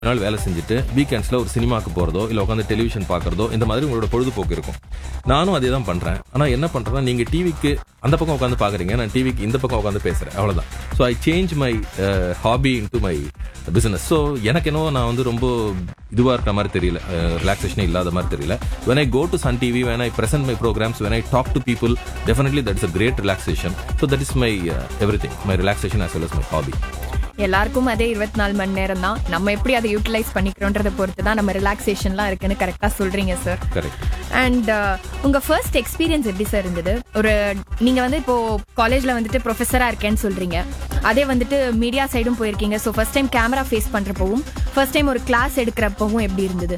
நாள் வேலை செஞ்சுட்டு வீக்கெண்ட்ஸ்ல ஒரு சினிமாக்கு போறதோ இல்ல உட்காந்து டெலிவிஷன் பார்க்கறதோ இந்த மாதிரி உங்களோட பொழுதுபோக்கு இருக்கும் நானும் அதே தான் பண்றேன் ஆனா என்ன பண்றேன்னா நீங்க டிவிக்கு அந்த பக்கம் உட்காந்து பாக்குறீங்க நான் டிவிக்கு இந்த பக்கம் உட்காந்து பேசுறேன் அவ்வளவுதான் so I change my hobby into my business so எனக்கு என்னவோ நான் வந்து ரொம்ப இதுவா இருக்க மாதிரி தெரியல ரிலாக்ஸேஷனே இல்லாத மாதிரி தெரியல when i go to sun tv when i present my programs when i talk to people definitely that is a great relaxation so that is my uh, everything my relaxation as well as my hobby எல்லாருக்கும் அதே இருபத்தி நாலு மணி நேரம் தான் நம்ம எப்படி அதை utilise பண்ணிக்கிறோன்றதை பொறுத்து தான் நம்ம ரிலாக்ஸேஷன்லாம் இருக்குன்னு கரெக்டாக சொல்றீங்க சார் correct அண்ட் உங்க ஃபர்ஸ்ட் எக்ஸ்பீரியன்ஸ் எப்படி சார் இருந்தது ஒரு நீங்க வந்து இப்போ காலேஜ்ல வந்துட்டு ப்ரொஃபஸரா இருக்கேன்னு சொல்றீங்க அதே வந்துட்டு மீடியா சைடும் போயிருக்கீங்க so first time camera face பண்றப்பவும் ஃபர்ஸ்ட் டைம் ஒரு கிளாஸ் எடுக்கிறப்பவும் எப்படி இருந்தது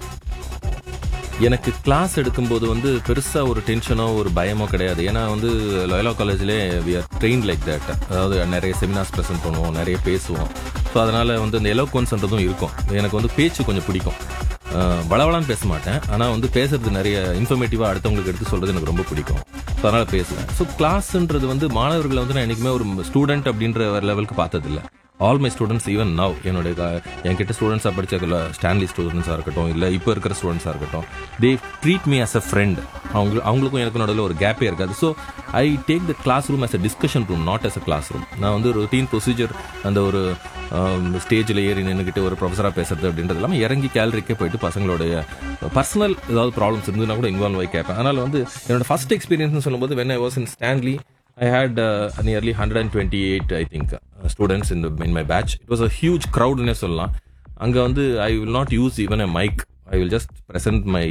எனக்கு கிளாஸ் எடுக்கும்போது வந்து பெருசா ஒரு டென்ஷனோ ஒரு பயமோ கிடையாது ஏன்னா வந்து லயோலா காலேஜ்லேயே we are train like that அதாவது நிறைய செமினார்ஸ் ப்ரெசென்ட் பண்ணுவோம் நிறைய பேசுவோம் ஸோ அதனால வந்து அந்த எலோக்வன்ஸ்ன்றதும் இருக்கும் எனக்கு வந்து பேச்சு கொஞ்சம் பிடிக்கும் அஹ், வளவளான்னு பேச மாட்டேன் ஆனால் வந்து பேசுறது நிறைய இன்ஃபர்மேட்டிவாக அடுத்தவங்களுக்கு எடுத்து சொல்றது எனக்கு ரொம்ப பிடிக்கும் ஸோ அதனால பேசுவேன் ஸோ கிளாஸ்ன்றது வந்து மாணவர்களை வந்து நான் என்னைக்குமே ஒரு ஸ்டூடெண்ட் அப்படின்ற லெவலுக்கு பார்த்ததில்ல all my students even now என்னுடைய க- என்கிட்ட ஸ்டூடெண்ட்ஸாக படிச்ச ஸ்டான்லி ஸ்டூடெண்ட்ஸாக இருக்கட்டும் இல்லை இப்போ இருக்கிற ஸ்டூடெண்ட்ஸாக இருக்கட்டும் they treat me as a friend அவங்க அவங்களுக்கும் எனக்கு நடுவில் ஒரு கேப்பே இருக்காது so I take the classroom as a discussion room not as a classroom நான் வந்து ரொட்டீன் ப்ரொசீஜர் அந்த ஒரு ஸ்டேஜில் ஏறி நின்றுக்கிட்டு ஒரு ப்ரொஃபஸராக பேசுறது அப்படின்றது இல்லாமல் இறங்கி கேலரிக்கே போயிட்டு பசங்களுடைய பர்சனல் ஏதாவது ப்ராப்ளம்ஸ் இருந்ததுன்னா கூட இன்வால்வ் ஆகி கேட்பேன் அதனால் வந்து என்னோட ஃபர்ஸ்ட் எக்ஸ்பீரியன்ஸ்னு சொல்லும்போது when I was in Stanley I had uh, nearly 128, I think, uh, students in the in my batch. It was a huge crowd னே சொல்லலாம் அங்க வந்து I will not use even a mic I will just present my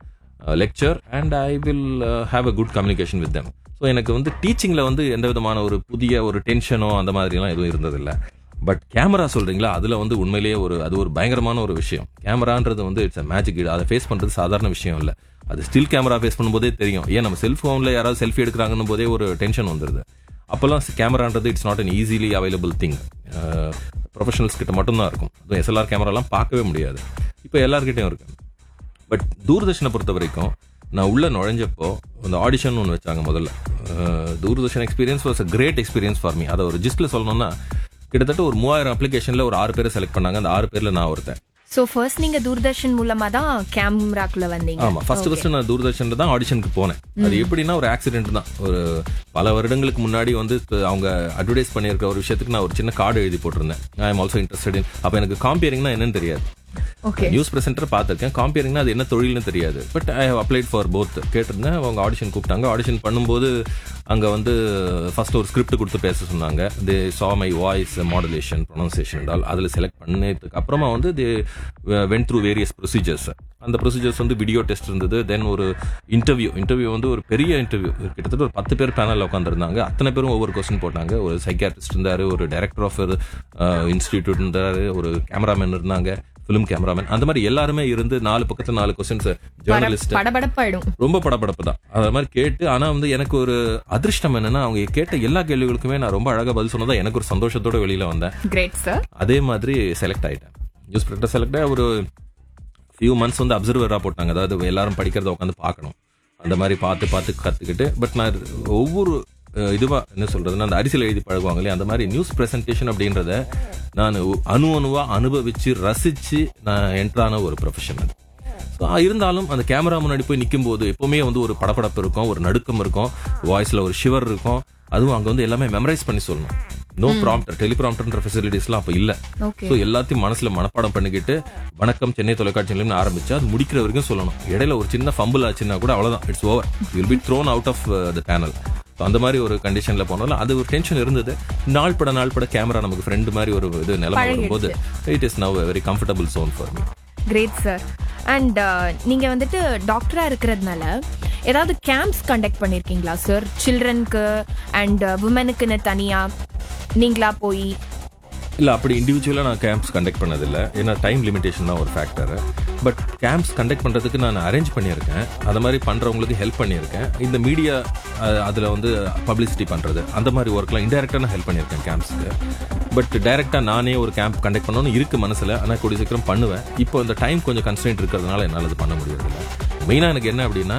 lecture and I will have a good communication with them so எனக்கு வந்து டீச்சிங்கில் வந்து எந்த விதமான ஒரு புதிய ஒரு டென்ஷனோ அந்த மாதிரிலாம் எதுவும் இருந்ததில்லை பட் கேமரா சொல்றீங்களா அதுல வந்து உண்மையிலேயே ஒரு அது ஒரு பயங்கரமான ஒரு விஷயம் கேமரான்றது வந்து இட்ஸ் அ மேஜிக் அதை ஃபேஸ் பண்றது சாதாரண விஷயம் இல்ல அது ஸ்டில் கேமரா ஃபேஸ் பண்ணும்போதே தெரியும் ஏன் நம்ம செல்போன்ல யாராவது செல்ஃபி எடுக்கிறாங்கன்னு போதே ஒரு டென்ஷன் வந்துருது அப்போல்லாம் கேமரான்றது it's not an easily available thing professionals கிட்ட மட்டும்தான் இருக்கும் அதுவும் எஸ்எல்ஆர் கேமராலாம் பார்க்கவே முடியாது இப்போ எல்லார்கிட்டயும் இருக்கு பட் தூர்தர்ஷனை பொறுத்த வரைக்கும் நான் உள்ள நுழைஞ்சப்போ அந்த ஆடிஷன் ஒன்று வச்சாங்க முதல்ல அஹ், Doordarshan experience was a great experience for me அதை ஒரு ஜிஸ்ட்ல சொல்லணும்னா கிட்டத்தட்ட ஒரு மூவாயிரம் அப்ளிகேஷன்ல ஒரு ஆறு பேரை செலக்ட் பண்ணாங்க அந்த ஆறு பேர்ல நான் ஒருத்தன் ஸோ ஃபர்ஸ்ட் நீங்க தூர்தர்ஷன் மூலமா தான் கேமராக்குள்ள வந்தீங்க ஆமா ஃபர்ஸ்ட் ஃபர்ஸ்ட் நான் தூர்தர்ஷன்ல தான் ஆடிஷனுக்கு போனேன் அது எப்படின்னா ஒரு ஆக்சிடென்ட் தான் ஒரு பல வருடங்களுக்கு முன்னாடி வந்து இப்ப அவங்க அட்வர்டைஸ் பண்ணியிருக்க ஒரு விஷயத்துக்கு நான் ஒரு சின்ன கார்டு எழுதி போட்டிருந்தேன் I am also interested in அப்ப எனக்கு காம்பியரிங்னா என்னன்னு தெரியாது ஓகே நியூஸ் பிரசன்டர் பார்த்திருக்கேன் காம்பியரிங்னா அது என்ன தொழில்னு தெரியாது but I have applied for both கேட்டிருந்தேன் அவங்க ஆடிஷன் கூப்பிட்டாங்க ஆடிஷன் பண்ணும்போது அங்க வந்து ஃபர்ஸ்ட் ஒரு ஸ்கிரிப்ட் கொடுத்து பேச சொன்னாங்க they saw my voice modulation pronunciation டால் அதில் செலக்ட் பண்ணதுக்கு அப்புறமா வந்து they went through various procedures அந்த ப்ரொசீஜர்ஸ் வந்து வீடியோ டெஸ்ட் இருந்தது தென் ஒரு இன்டர்வியூ இன்டர்வியூ வந்து ஒரு பெரிய இன்டர்வியூ கிட்டத்தட்ட ஒரு பத்து பேர் பேனலில் உட்காந்துருந்தாங்க அத்தனை பேரும் ஒவ்வொரு கொஸ்டின் போட்டாங்க ஒரு சைக்கியாட்ரிஸ்ட் இருந்தாரு ஒரு டைரக்டர் ஆஃப் இன்ஸ்டிடியூட் இருந்தாரு ஒரு கேமராமேன் இருந்தாங்க ஃபிலிம் கேமராமேன் அந்த மாதிரி எல்லாருமே இருந்து நாலு பக்கத்துல நாலு கொஸ்டின்ஸ் ஜேர்னலிஸ்ட் படபடப்பாயிடும் ரொம்ப படபடப்பு தான் அது மாதிரி கேட்டு ஆனா வந்து எனக்கு ஒரு அதிர்ஷ்டம் என்னன்னா அவங்க கேட்ட எல்லா கேள்விகளுக்குமே நான் ரொம்ப அழகா பதில் சொன்னதா எனக்கு ஒரு சந்தோஷத்தோட வெளியில வந்தேன் கிரேட் சார் அதே மாதிரி செலக்ட் ஆயிட்டேன் நியூஸ் பேப்பர் செலக்ட் ஆகி ஒரு ஃபியூ மந்த்ஸ் வந்து அப்சர்வரா போட்டாங்க அதாவது எல்லாரும் படிக்கிறத உட்காந்து பார்க்கணும் அந்த மாதிரி பார்த்து பார்த்து கத்துக்கிட்டு பட் நான் ஒவ்வொரு அஹ், இதுவா என்ன சொல்றதுன்னா அந்த அரிசியில் எழுதி பழகுவாங்க இல்லையா அந்த மாதிரி நியூஸ் பிரசன்டேஷன் அப்படின்றத நான் அணு அணுவா அனுபவிச்சு ரசிச்சு நான் என்ட்ரான ஒரு ப்ரொஃபஷன் அது So, இருந்தாலும் அந்த கேமரா முன்னாடி போய் நிற்கும் போது எப்பவுமே வந்து ஒரு படபடப்பு இருக்கும் ஒரு நடுக்கம் இருக்கும் வாய்ஸ்ல ஒரு ஷிவர் இருக்கும் அதுவும் அங்க வந்து எல்லாமே மெமரைஸ் பண்ணி சொல்லணும் நோ ப்ராம்ப்டர் டெலிப்ராம்டர்ன்ற ஃபெசிலிட்டிஸ்லாம் அப்ப இல்ல ஓகே ஸோ எல்லாத்தையும் மனசுல மனப்பாடம் பண்ணிக்கிட்டு வணக்கம் சென்னை தொலைக்காட்சி நிலையம்னு ஆரம்பிச்சா அது முடிக்கிற வரைக்கும் சொல்லணும் இடையில ஒரு சின்ன ஃபம்பிள் ஆச்சுன்னா கூட அவ்வளவுதான் it's over will be thrown out of the panel அந்த மாதிரி ஒரு கண்டிஷன்ல போனாலும் அது ஒரு டென்ஷன் இருந்தது நாள் பட நாள் பட கேமரா நமக்கு ஃப்ரெண்டு மாதிரி ஒரு இது நிலைமை வரும்போது it is now very comfortable zone for me great sir and நீங்க வந்துட்டு டாக்டரா இருக்கிறதுனால ஏதாவது கேம்ப்ஸ் கண்டக்ட் பண்ணிருக்கீங்களா சார் சில்ட்ரனுக்கு அண்ட் உமனுக்குன்னு தனியா நீங்களா போய் இல்ல அப்படி இண்டிவிஜுவலா நான் கேம்ப்ஸ் கண்டக்ட் பண்ணதில்ல ஏன்னா டைம் லிமிடேஷன் தான் ஒரு ஃபேக்டர் பட் கேம்ப்ஸ் கண்டக்ட் பண்றதுக்கு நான் அரேஞ்ச் பண்ணியிருக்கேன் அது மாதிரி பண்றவங்களுக்கு ஹெல்ப் பண்ணியிருக்கேன் இந்த மீடியா அதுல வந்து பப்ளிசிட்டி பண்றது அந்த மாதிரி ஒர்க்லாம் இன்டெரக்டா நான் ஹெல்ப் பண்ணியிருக்கேன் கேம்ப்ஸ்க்கு பட் டைரக்டா நானே ஒரு கேம்ப் கண்டக்ட் பண்ணணும்னு இருக்கு மனசுல ஆனா கூடிய சீக்கிரம் பண்ணுவேன் இப்போ இந்த டைம் கொஞ்சம் கன்ஸ்டன்ட் இருக்கிறதுனால என்னால் அது பண்ண முடியறதில்ல மெயினா எனக்கு என்ன அப்படின்னா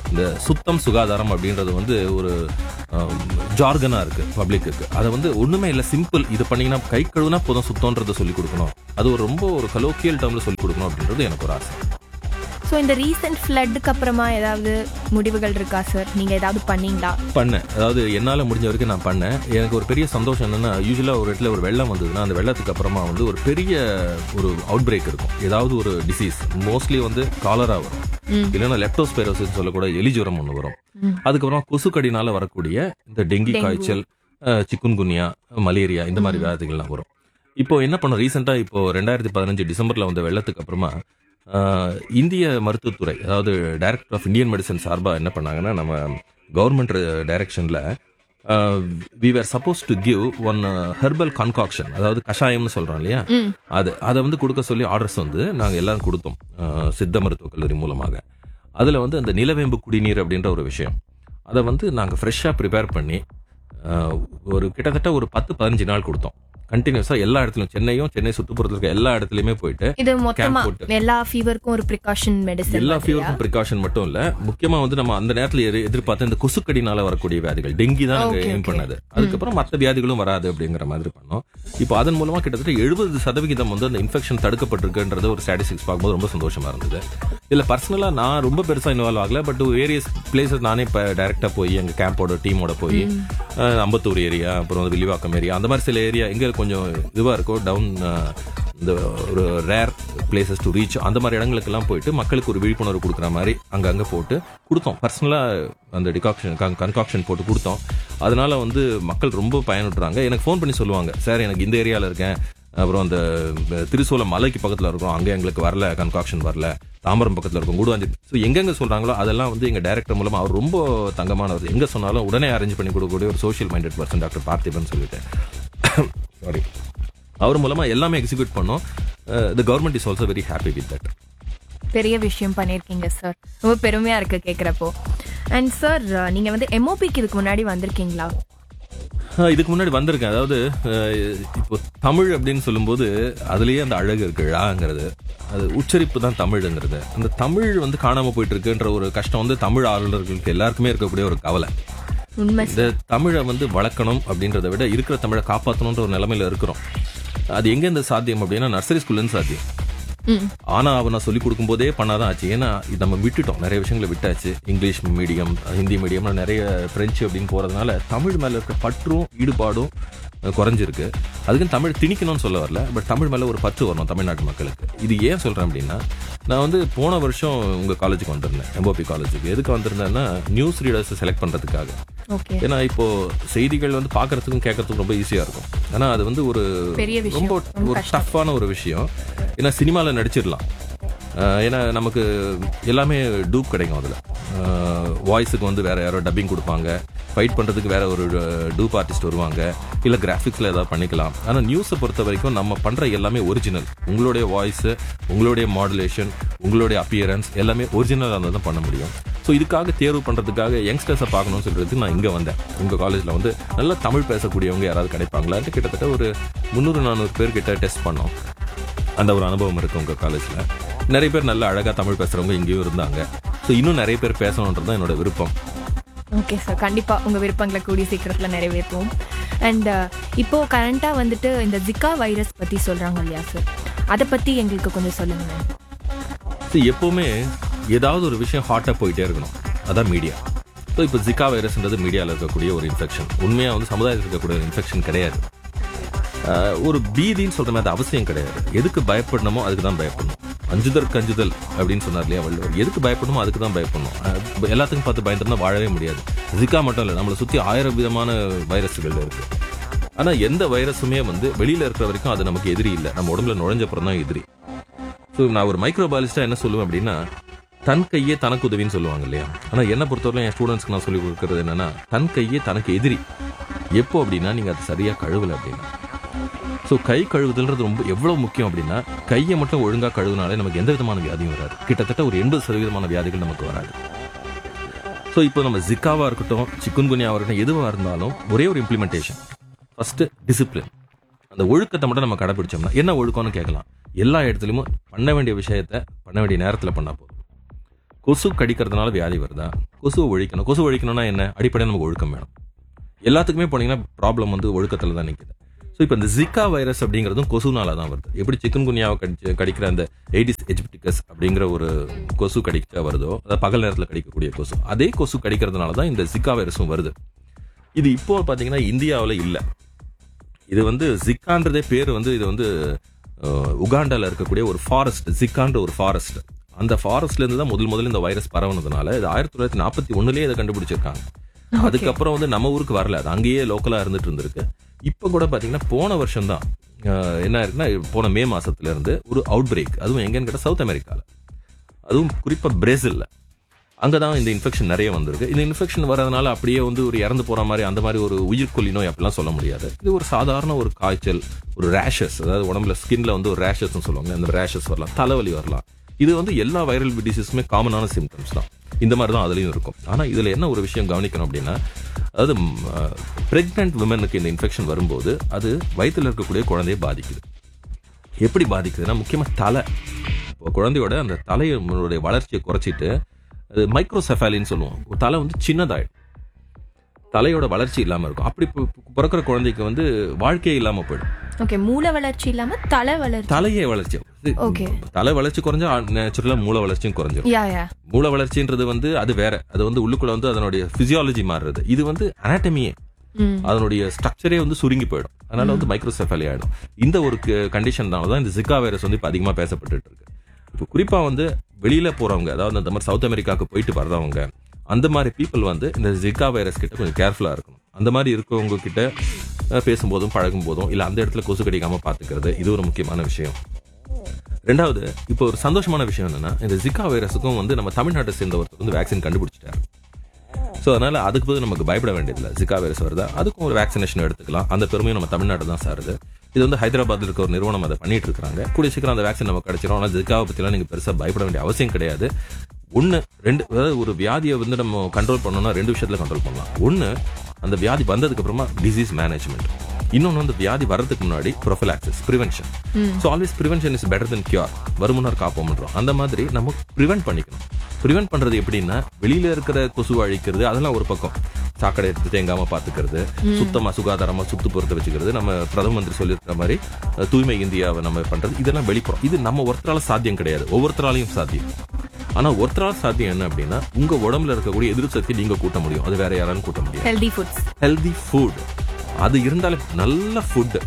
இந்த சுத்தம் சுகாதாரம் அப்படின்றது வந்து ஒரு ஜார்கனா இருக்கு பப்ளிக்கு அதை வந்து ஒண்ணுமே இல்லை சிம்பிள் இது பண்ணீங்கன்னா கை கழுவுனா போதும் சுத்தம்ன்றதை சொல்லி கொடுக்கணும் அது ஒரு ரொம்ப ஒரு கலோக்கியல் டேர்ம்ல சொல்லி கொடுக்கணும் அப்படின்றது எனக்கு ஒரு ஆசை ஸோ இந்த ரீசெண்ட் ஃப்ளட்டுக்கு அப்புறமா ஏதாவது முடிவுகள் இருக்கா சார் நீங்க ஏதாவது பண்ணீங்களா பண்ணேன் அதாவது என்னால் முடிஞ்ச வரைக்கும் நான் பண்ணேன் எனக்கு ஒரு பெரிய சந்தோஷம் என்னன்னா யூஸ்வலாக ஒரு இடத்துல ஒரு வெள்ளம் வந்ததுன்னா அந்த வெள்ளத்துக்கு அப்புறமா வந்து ஒரு பெரிய ஒரு அவுட் பிரேக் இருக்கும் ஏதாவது ஒரு டிசீஸ் மோஸ்ட்லி வந்து காலரா வரும் இல்லைன்னா லெப்டோஸ்பைரோசிஸ் சொல்லக்கூட எலிஜுரம் ஒன்று வரும் அதுக்கப்புறம் கொசுக்கடினால வரக்கூடிய இந்த டெங்கி காய்ச்சல் சிக்குன்குனியா மலேரியா இந்த மாதிரி வியாதிகள்லாம் வரும் இப்போ என்ன பண்ணோம் ரீசெண்டாக இப்போ ரெண்டாயிரத்தி பதினஞ்சு டிசம்பர்ல வந்த வெள்ளத்துக்கு அப்புறமா ஆஹ், இந்திய மருத்துவத்துறை அதாவது டைரக்டர் ஆஃப் இந்தியன் மெடிசன் சார்பாக என்ன பண்ணாங்கன்னா நம்ம கவர்மெண்ட் டைரக்ஷனில் we were supposed to give one herbal concoction அதாவது கஷாயம்னு சொல்றோம் இல்லையா அது அதை வந்து கொடுக்க சொல்லி ஆர்டர்ஸ் வந்து நாங்கள் எல்லாம் கொடுத்தோம் ஆஹ், சித்த மருத்துவக் கல்லூரி மூலமாக அதில் வந்து அந்த நிலவேம்பு குடிநீர் அப்படின்ற ஒரு விஷயம் அதை வந்து நாங்கள் ஃப்ரெஷ்ஷாக ப்ரிப்பேர் பண்ணி ஆஹ், ஒரு கிட்டத்தட்ட ஒரு பத்து பதினஞ்சு நாள் கொடுத்தோம் கண்டினியூஸாக எல்லா இடத்துலையும் சென்னையும் சென்னை சுற்றுப்புறத்தில் இருக்க எல்லா இடத்துலையுமே போயிட்டு இது மொத்தமா போட்டு. எல்லா ஃபீவருக்கும் ஒரு ப்ரிகாஷன் மெடிசன் எல்லா ஃபீவருக்கும் ப்ரிகாஷன் மட்டும் இல்ல முக்கியமா வந்து நம்ம அந்த நேரத்துல எதிர்- எதிர்பார்த்த இந்த கொசுக்கடினால வரக்கூடிய வியாதிகள் டெங்கி தான் நாங்க Okay, எய்ம் okay. பண்ணது அதுக்கப்புறம் மத்த வியாதிகளும் வராது அப்படிங்கிற மாதிரி பண்ணோம் இப்போ அதன் மூலமா கிட்டத்தட்ட எழுபது சதவிகிதம் வந்து அந்த இன்ஃபெக்ஷன் தடுக்கப்பட்டிருக்குன்றது ஒரு ஸ்டாட்டிஸ்டிக்ஸ் பார்க்கும்போது ரொம்ப சந்தோஷமா இருந்தது இல்ல பர்சனலா நான் ரொம்ப பெருசா இன்வால்வ் ஆகல பட் வேரியஸ் பிளேசஸ் நானே இப்ப டைரக்டா போய் எங்க கேம்போட டீமோட போய் அஹ், அம்பத்தூர் ஏரியா அப்புறம் வந்து வில்லிவாக்கம் ஏரியா அந்த மாதிரி சில ஏரியா எங்க கொஞ்சம் இதுவா இருக்கோ டவுன் இந்த ஒரு ரேர் பிளேசஸ் டு ரீச் அந்த மாதிரி இடங்களுக்கெல்லாம் போயிட்டு மக்களுக்கு ஒரு விழிப்புணர்வு கொடுக்குற மாதிரி அங்கங்க போட்டு கொடுத்தோம் பர்சனலா அந்த டிகாக்ஷன் கன்காக்ஷன் போட்டு கொடுத்தோம் அதனால வந்து மக்கள் ரொம்ப பயனுட்டுறாங்க எனக்கு ஃபோன் பண்ணி சொல்லுவாங்க சார் எனக்கு இந்த ஏரியால இருக்கேன் அப்புறம் அந்த திருசூலம் மலைக்கு பக்கத்துல இருக்கோம் அங்க எங்களுக்கு வரல கன்காக்ஷன் வரல தாம்பரம் பக்கத்துல இருக்கும் கூடுவாஞ்சி ஸோ எங்கெங்க சொல்றாங்களோ அதெல்லாம் வந்து எங்க டைரக்டர் மூலமா அவர் ரொம்ப தங்கமானவர் எங்க சொன்னாலும் உடனே அரேஞ்ச் பண்ணி கொடுக்கக்கூடிய ஒரு social minded person doctor Parthiban சொல்லிட்டு சாரி அவர் மூலமா எல்லாமே எக்ஸிக்யூட் பண்ணோம் the government is also very happy with that பெரிய விஷயம் பண்ணிருக்கீங்க சார் ரொம்ப பெருமையா இருக்கு கேக்குறப்போ அண்ட் சார் நீங்க வந்து எம்ஓபிக்கு இதுக்கு முன்னாடி வந்திருக்கீங்களா ஆஹ் இதுக்கு முன்னாடி வந்திருக்கேன் அதாவது ஆஹ் இப்போ தமிழ் அப்படின்னு சொல்லும்போது அதுலயே அந்த அழகு இருக்கு ழாங்கிறது அது உச்சரிப்பு தான் தமிழுங்கிறது அந்த தமிழ் வந்து காணாம போயிட்டு இருக்குன்ற ஒரு கஷ்டம் வந்து தமிழ் ஆளுநர்களுக்கு எல்லாருக்குமே இருக்கக்கூடிய ஒரு கவலை உண்மை இந்த தமிழை வந்து வளர்க்கணும் அப்படின்றத விட இருக்கிற தமிழை காப்பாற்றணுன்ற ஒரு நிலைமையில இருக்கிறோம் அது எங்கேருந்து சாத்தியம் அப்படின்னா நர்சரி ஸ்கூல்லேருந்து சாத்தியம் ம் ஆனா அவனை சொல்லி கொடுக்கும் போதே பண்ணாதான் ஆச்சு ஏன்னா இது நம்ம விட்டுட்டோம் நிறைய விஷயங்களை விட்டாச்சு இங்கிலீஷ் மீடியம் ஹிந்தி மீடியம் நிறைய பிரெஞ்சு அப்படின்னு போறதுனால தமிழ் மேல இருக்க பற்றும் ஈடுபாடும் அஹ், குறைஞ்சிருக்கு அதுக்குன்னு தமிழ் திணிக்கணும்னு சொல்ல வரல பட் தமிழ் மேல ஒரு பற்று வரணும் தமிழ்நாட்டு மக்களுக்கு இது ஏன் சொல்றேன் அப்படின்னா நான் வந்து போன வருஷம் உங்க காலேஜுக்கு வந்திருந்தேன் எம்போபி காலேஜுக்கு எதுக்கு வந்திருந்தேன்னா நியூஸ் ரீடர்ஸ் செலக்ட் பண்றதுக்காக ஓகே ஏன்னா இப்போ செய்திகள் வந்து பாக்குறதுக்கும் கேட்கறதுக்கும் ரொம்ப ஈஸியா இருக்கும் ஆனா அது வந்து ஒரு பெரிய விஷயம். ரொம்ப ரொம்ப ஒரு டஃப்பான ஒரு விஷயம் ஏன்னா சினிமால நடிச்சிடலாம் அஹ் ஏன்னா நமக்கு எல்லாமே டூப் கிடைக்கும் அதுல வாய்ஸுக்கு வந்து வேற யாரோ டப்பிங் கொடுப்பாங்க ஃபைட் பண்றதுக்கு வேற ஒரு டூப் ஆர்டிஸ்ட் வருவாங்க இல்ல கிராஃபிக்ஸ்ல ஏதாவது பண்ணிக்கலாம் ஆனா நியூஸை பொறுத்த வரைக்கும் நம்ம பண்ற எல்லாமே ஒரிஜினல் உங்களுடைய வாய்ஸ் உங்களுடைய மாடுலேஷன் உங்களுடைய அப்பியரன்ஸ் எல்லாமே ஒரிஜினலாக இருந்தால் தான் பண்ண முடியும் ஸோ இதுக்காக தேர்வு பண்றதுக்காக யங்ஸ்டர்ஸை பார்க்கணும்னு சொல்றதுக்கு நான் இங்க வந்தேன் உங்க காலேஜ்ல வந்து நல்லா தமிழ் பேசக்கூடியவங்க யாராவது கிடைப்பாங்களான்ட்டு கிட்டத்தட்ட ஒரு முந்நூறு நானூறு பேர் கிட்ட டெஸ்ட் பண்ணோம் அந்த ஒரு அனுபவம் இருக்கு உங்க காலேஜ்ல நிறைய பேர் நல்ல அழகா தமிழ் பேசுறவங்க இங்கேயும் இருந்தாங்க ஸோ இன்னும் நிறைய பேர் பேசணுன்றது தான் என்னோட விருப்பம் ஓகே சார் கண்டிப்பா உங்க விருப்பங்களை கூடிய சீக்கிரத்துல நிறைவேற்றுவோம் அண்ட் இப்போ கரண்டா வந்துட்டு இந்த ஜிகா வைரஸ் பத்தி சொல்றாங்க இல்லையா சார் அதை பத்தி எங்களுக்கு கொஞ்சம் சொல்லுங்க மேம் ஸோ எப்பவுமே ஏதாவது ஒரு விஷயம் ஹாட்டாக போயிட்டே இருக்கணும் அதான் மீடியா ஸோ இப்போ ஜிகா வைரஸ்ன்றது மீடியாவில் இருக்கக்கூடிய ஒரு இன்ஃபெக்ஷன் உண்மையாக வந்து சமுதாயத்தில் இருக்கக்கூடிய ஒரு இன்ஃபெக்ஷன் கிடையாது ஆஹ் ஒரு பீதின்னு சொல்ற மாதிரி அவசியம் கிடையாது எதுக்கு பயப்படணுமோ அதுக்கு தான் பயப்படணும் அஞ்சுதற்கு அஞ்சுதல் அப்படின்னு சொன்னார் இல்லையா வள்ளுவர் எதுக்கு பயப்படணுமோ அதுக்கு தான் பயப்படணும் ஆஹ் எல்லாத்துக்கும் பார்த்து பயந்துருந்தா வாழவே முடியாது ஜிகா மட்டும் இல்லை நம்மளை சுற்றி ஆயிரம் விதமான வைரஸ்கள் இருக்கு ஆனா எந்த வைரஸுமே வந்து வெளியில இருக்கிற வரைக்கும் அது நமக்கு எதிரி இல்லை நம்ம உடம்புல நுழைஞ்சப்புறம் தான் எதிரி ஸோ நான் ஒரு மைக்ரோபாலஜிஸ்டா என்ன சொல்லுவேன் அப்படின்னா தன் கையே தனக்கு உதவின்னு சொல்லுவாங்க இல்லையா ஆனா என்ன பொறுத்தவரை என் ஸ்டூடெண்ட்ஸ்க்கு நான் சொல்லி கொடுக்கறது என்னன்னா தன் கையே தனக்கு எதிரி எப்போ அப்படின்னா நீங்க அது சரியா கழுவல அப்படின்னா ஸோ கை கழுவுதல்ன்றது ரொம்ப எவ்வளவு முக்கியம் அப்படின்னா கையை மட்டும் ஒழுங்கா கழுவுனாலே நமக்கு எந்த விதமான வியாதியும் வராது கிட்டத்தட்ட ஒரு எண்பது சதவீதமான வியாதிகள் நமக்கு வராது ஸோ இப்போ நம்ம ஜிக்காவா இருக்கட்டும் சிக்குன்குனியாவா இருக்கட்டும் எதுவாக இருந்தாலும் ஒரே ஒரு இம்ப்ளிமெண்டேஷன் ஃபர்ஸ்ட் டிசிப்ளின் அந்த ஒழுக்கத்தை மட்டும் நம்ம கடைபிடிச்சோம்னா என்ன ஒழுக்கம்னு கேட்கலாம் எல்லா இடத்துலையும் பண்ண வேண்டிய விஷயத்த பண்ண வேண்டிய நேரத்தில் பண்ணா போதும் கொசு கடிக்கிறதுனால வியாதி வருதா கொசுவை ஒழிக்கணும் கொசு ஒழிக்கணும்னா என்ன அடிப்படையாக நமக்கு ஒழுக்கம் வேணும் எல்லாத்துக்குமே போனீங்கன்னா ப்ராப்ளம் வந்து ஒழுக்கத்தில் தான் நிற்குது ஸோ இப்போ இந்த ஜிகா வைரஸ் அப்படிங்கிறதும் கொசுனால தான் வருது எப்படி சிக்கன் குனியாவை கடிச்சு கடிக்கிற அந்த எய்டிஸ் எஜிப்டிகஸ் அப்படிங்கிற ஒரு கொசு கடிச்சா வருதோ அதாவது பகல் நேரத்தில் கடிக்கக்கூடிய கொசு அதே கொசு கடிக்கிறதுனால தான் இந்த ஜிகா வைரஸும் வருது இது இப்போ பார்த்தீங்கன்னா இந்தியாவில் இல்லை இது வந்து ஜிக்கான்றதே பேர் வந்து இது வந்து அஹ், உகாண்டால இருக்கக்கூடிய ஒரு ஃபாரஸ்ட் ஜிக்கான்ற ஒரு ஃபாரஸ்ட் அந்த ஃபாரஸ்ட்ல இருந்து தான் முதல் முதல்ல இந்த வைரஸ் பரவுனதுனால இது ஆயிரத்தி தொள்ளாயிரத்தி நாற்பத்தி ஒண்ணுலயே இதை கண்டுபிடிச்சிருக்காங்க அதுக்கப்புறம் வந்து நம்ம ஊருக்கு வரல அது அங்கேயே லோக்கலா இருந்துட்டு இருந்திருக்கு இப்போ கூட பாத்தீங்கன்னா போன வருஷம் தான் என்ன இருக்குன்னா போன மே மாசத்துல இருந்து ஒரு அவுட் பிரேக் அதுவும் எங்கன்னு கேட்டா சவுத் அமெரிக்கால அதுவும் குறிப்பா பிரேசில்ல அங்கதான் இந்த இன்ஃபெக்ஷன் நிறைய வந்திருக்கு இந்த இன்ஃபெக்ஷன் வரதுனால அப்படியே வந்து ஒரு இறந்து போற மாதிரி அந்த மாதிரி ஒரு உயிர்கொல்லி நோய் அப்படிலாம் சொல்ல முடியாது இது ஒரு சாதாரண ஒரு காய்ச்சல் ஒரு ரேஷஸ் அதாவது உடம்புல ஸ்கின்ல வந்து ஒரு ரேஷஸ் சொல்லுவாங்க அந்த ரேஷஸ் வரலாம் தலைவலி வரலாம் இது வந்து எல்லா வைரல் டிசீஸுமே காமனான சிம்டம்ஸ் தான் இந்த மாதிரி தான் அதுலயும் இருக்கும் ஆனா இதுல என்ன ஒரு விஷயம் கவனிக்கணும் அப்படின்னா அதாவது பிரெக்னென்ட் விமனுக்கு இந்த இன்ஃபெக்ஷன் வரும்போது அது வயித்துல இருக்கக்கூடிய குழந்தையை பாதிக்குது எப்படி பாதிக்குதுன்னா முக்கியமா தலை இப்போ குழந்தையோட அந்த தலையோட வளர்ச்சியை குறைச்சிட்டு அது மைக்ரோசெஃபாலின்னு சொல்லுவோம் ஒரு தலை வந்து சின்னதாயிடும் தலையோட வளர்ச்சி இல்லாம இருக்கும் அப்படி பு- பு- பிறக்கிற குழந்தைக்கு வந்து வாழ்க்கையே இல்லாம போயிடும் ஓகே மூளை வளர்ச்சி இல்லாம தலை வளர்ச்சி தலையே வளர்ச்சி இது Okay. தலை வளர்ச்சி குறைஞ்சா நேச்சுரலா மூளை வளர்ச்சியும் குறைஞ்சிரும் யா யா மூளை வளர்ச்சின்றது வந்து அது வேற அது வந்து உள்ளுக்குள்ள வந்து அதனுடைய பிசியாலஜி மாறுறது இது வந்து அனாட்டமியே ம் அதனுடைய ஸ்ட்ரக்சரே வந்து சுருங்கி போயிடும் அதனால வந்து மைக்ரோசெஃபாலி ஆயிடும் இந்த ஒரு கண்டிஷன்னால தான் இந்த ஜிகா வைரஸ் வந்து இப்போ அதிகமா பேசப்பட்டுட்டு இருக்கு இப்போ குறிப்பா வந்து வெளியில போறவங்க அதாவது அந்த மாதிரி சவுத் அமெரிக்காவுக்கு போயிட்டு வர்றவங்க அந்த மாதிரி பீப்புள் வந்து இந்த ஜிகா வைரஸ் கிட்ட கொஞ்சம் கேர்ஃபுல்லா இருக்கணும் அந்த மாதிரி இருக்கவங்க கிட்ட அஹ், பேசும்போதும் பழகும் போதும் இல்ல அந்த இடத்துல கொசு கடிக்காம பாத்துக்கிறது இது ஒரு முக்கியமான விஷயம் ரெண்டாவது இப்போ ஒரு சந்தோஷமான விஷயம் என்னன்னா இந்த ஜிகா வைரஸுக்கும் வந்து நம்ம தமிழ்நாட்டை சேர்ந்த ஒருத்தர் வந்து வேக்சின் கண்டுபிடிச்சிட்டாரு ஸோ அதனால அதுக்கு போது நமக்கு பயப்பட வேண்டியதில்லை ஜிகா வைரஸ் வருதா அதுக்கும் ஒரு வேக்சினேஷன் எடுத்துக்கலாம் அந்த பெருமையும் நம்ம தமிழ்நாடு தான் சாருது இது வந்து ஹைதராபாத்தில் இருக்க ஒரு நிறுவனம் அதை பண்ணிட்டு இருக்காங்க கூடிய சீக்கிரம் அந்த வேக்சின் நமக்கு கிடைச்சிரும் ஆனால் ஜிகாவை பற்றிலாம் நீங்கள் பெருசாக பயப்பட வேண்டிய அவசியம் கிடையாது ஒன்று ரெண்டு அதாவது ஒரு வியாதியை வந்து நம்ம கண்ட்ரோல் பண்ணோம்னா ரெண்டு விஷயத்துல கண்ட்ரோல் பண்ணலாம் ஒன்று அந்த வியாதி வந்ததுக்கு அப்புறமா டிசீஸ் மேனேஜ்மெண்ட் இன்னொன்று வந்து வியாதி வர்றதுக்கு முன்னாடி prophylaxis prevention so always prevention is better than cure வருமுன்னார் காப்போம்ன்றோம் அந்த மாதிரி நம்ம ப்ரிவென்ட் பண்ணிக்கணும் ப்ரிவென்ட் பண்றது எப்படின்னா வெளியில இருக்கிற கொசு அழிக்கிறது அதெல்லாம் ஒரு பக்கம் சாக்கடை எடுத்து தேங்காம பாத்துக்கிறது சுத்தமா சுகாதாரமா சுத்துப்புறத்தை வச்சுக்கிறது நம்ம பிரதம மந்திரி சொல்லியிருக்கிற மாதிரி அஹ், தூய்மை இந்தியாவை நம்ம பண்றது இதெல்லாம் வெளிப்புறம் இது நம்ம ஒருத்தரால சாத்தியம் கிடையாது ஒவ்வொருத்தராலையும் சாத்தியம் ஆனா ஒருத்தரால சாத்தியம் என்ன அப்படின்னா உங்க உடம்புல இருக்கக்கூடிய எதிர்ப்பு சக்தி நீங்க கூட்ட முடியும் அது வேற யாராலும் கூட்ட முடியாது ஹெல்தி ஃபுட்ஸ் ஹெல்தி ஃபுட் அது இருந்தாலே நல்ல ஃபுட்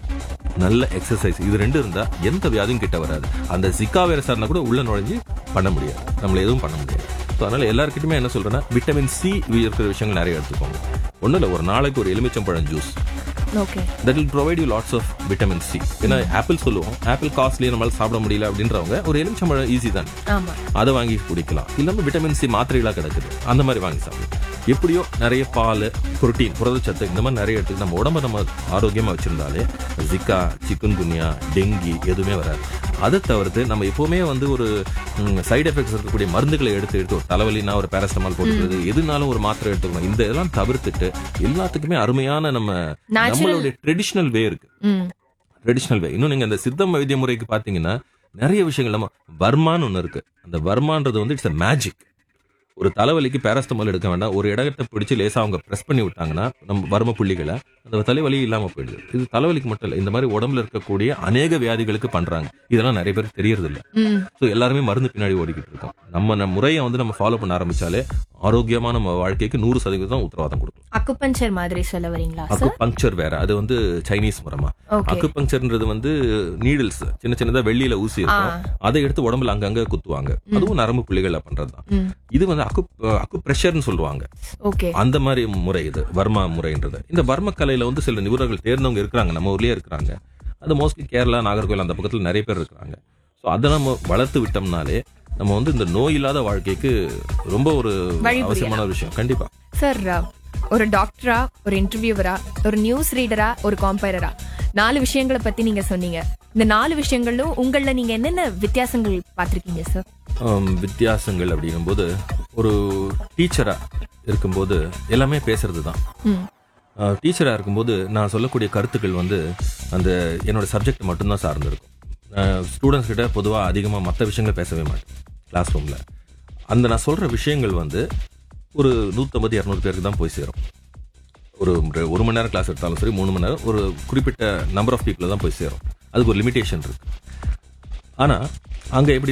நல்ல எக்ஸசைஸ் இது ரெண்டு இருந்தா எந்த வியாதியும் கிட்ட வராது அந்த ஜிகா வைரஸ் இருந்தா கூட உள்ள நுழைஞ்சு பண்ண முடியாது நம்மள எதுவும் பண்ண முடியாது ஸோ அதனால எல்லாருக்கிட்டுமே என்ன சொல்றேன்னா விட்டமின் சி இருக்கிற விஷயங்கள் நிறைய எடுத்துக்கோங்க ஒன்றும் இல்லை ஒரு நாளைக்கு ஒரு எலுமிச்சம்பழம் juice okay that will provide you lots of vitamin C ஏன்னா ஆப்பிள் சொல்லுவோம் ஆப்பிள் காஸ்ட்லி நம்மளால சாப்பிட முடியல அப்படின்றவங்க ஒரு எலுமிச்சம்பழம் ஈஸி தான் ஆமா அதை வாங்கி குடிக்கலாம் இல்லாம விட்டமின் சி மாத்திரைகளா கிடக்குது அந்த மாதிரி வாங்கி சாப்பிடலாம் எப்படியோ நிறைய பால் புரோட்டீன் புரதச்சத்து இந்த மாதிரி நிறைய எடுத்து நம்ம உடம்ப நம்ம ஆரோக்கியமா வச்சிருந்தாலே ஜிக்கா சிக்கன் குனியா டெங்கி எதுவுமே வராது அதை தவிர்த்து நம்ம எப்பவுமே வந்து ஒரு சைடு எஃபெக்ட்ஸ் இருக்கக்கூடிய மருந்துகளை எடுத்து எடுத்து ஒரு தலைவலினா ஒரு பேரஸ்டமால் போட்டுக்கிறது எதுனாலும் ஒரு மாத்திரை எடுத்துக்கணும் இந்த இதெல்லாம் தவிர்த்துட்டு எல்லாத்துக்குமே அருமையான நம்ம Natural- நம்மளுடைய ட்ரெடிஷ்னல் வே இருக்கு ம் ட்ரெடிஷ்னல் வே இன்னும் நீங்க அந்த சித்த வைத்திய முறைக்கு பாத்தீங்கன்னா நிறைய விஷயங்கள் நம்ம வர்மான்னு ஒண்ணு இருக்கு அந்த வர்மான்றது வந்து இட்ஸ் மேஜிக் ஒரு தலைவலிக்கு பேரஸ்டமால் எடுக்க வேண்டாம் ஒரு இடத்தை பிடிச்சு லேசா அவங்க பிரஸ் பண்ணி விட்டாங்கன்னா நம்ம வர்ம புள்ளிகளை அந்த தலைவலி இல்லாம போயிடுது இது தலைவலிக்கு மட்டும் இல்ல இந்த மாதிரி உடம்புல இருக்கக்கூடிய அநேக வியாதிகளுக்கு பண்றாங்க இதெல்லாம் நிறைய பேருக்கு தெரியறது இல்ல ம் ஸோ எல்லாருமே மருந்து பின்னாடி ஓடிக்கிட்டு இருக்கோம் நம்ம நம்ம முறையை வந்து நம்ம ஃபாலோ பண்ண ஆரம்பிச்சாலே ஆரோக்கியமான நம்ம வாழ்க்கைக்கு நூறு சதவீதம் உத்தரவாதம் கொடுக்கும் அக்குபஞ்சர் மாதிரி சொல்ல வரீங்களா அக்கு சார் பங்க்சர் வேற அது வந்து சைனீஸ் முறைமா ஓகே அக்குபங்சர்ன்றது வந்து நீடில்ஸ் சின்ன சின்னதா வெள்ளியில ஊசி இருக்கும் அதை எடுத்து உடம்புல அங்கங்க குத்துவாங்க அதுவும் நரம்பு புள்ளிகள்ல பண்றதுதான் ம் இது வந்து அக்கு அக்கு பிரஷர்னு சொல்லுவாங்க ஓகே அந்த மாதிரி முறை இது வர்மா முறைன்றது இந்த வர்ம கலையில வந்து சில நிபுணர்கள் தேர்ந்தவங்க இருக்கிறாங்க நம்ம ஊர்லயே இருக்கிறாங்க அது மோஸ்ட்லி கேரளா நாகர்கோவில் அந்த பக்கத்துல நிறைய பேர் இருக்கிறாங்க ஸோ அதை நம்ம வளர்த்து விட்டோம்னாலே நம்ம வந்து இந்த நோய் இல்லாத வாழ்க்கைக்கு ரொம்ப ஒரு வழிபுரியலாம். அவசியமான ஒரு விஷயம் கண்டிப்பா சார் ஒரு டாக்டரா ஒரு இன்டர்வியூவரா ஒரு நியூஸ் ரீடரா ஒரு காம்பைரரா நாலு விஷயங்களை பத்தி நீங்க சொன்னீங்க இந்த நாலு விஷயங்களும் உங்கள நீங்க என்னென்ன வித்தியாசங்கள் பார்த்திருக்கீங்க சார் ஆம், வித்தியாசங்கள் அப்படிங்கும்போது ஒரு டீச்சரா இருக்கும்போது எல்லாமே பேசுறது தான் ம் டீச்சராக இருக்கும்போது நான் சொல்லக்கூடிய கருத்துக்கள் வந்து அந்த என்னோட சப்ஜெக்ட் மட்டும்தான் சார்ந்திருக்கும் ஸ்டூடெண்ட்ஸ் கிட்ட பொதுவாக அதிகமாக மற்ற விஷயங்களை பேசவே மாட்டேன் கிளாஸ் ரூமில் அந்த நான் சொல்ற விஷயங்கள் வந்து ஒரு நூற்றம்பது இரநூறு பேருக்கு தான் போய் சேரும் ஒரு ஒரு- ஒரு மணி நேரம் கிளாஸ் எடுத்தாலும் சரி மூணு மணி நேரம் ஒரு குறிப்பிட்ட நம்பர் ஆஃப் பீப்புள் தான் போய் சேரும் அதுக்கு ஒரு லிமிடேஷன் இருக்கு ஆனா அங்க எப்படி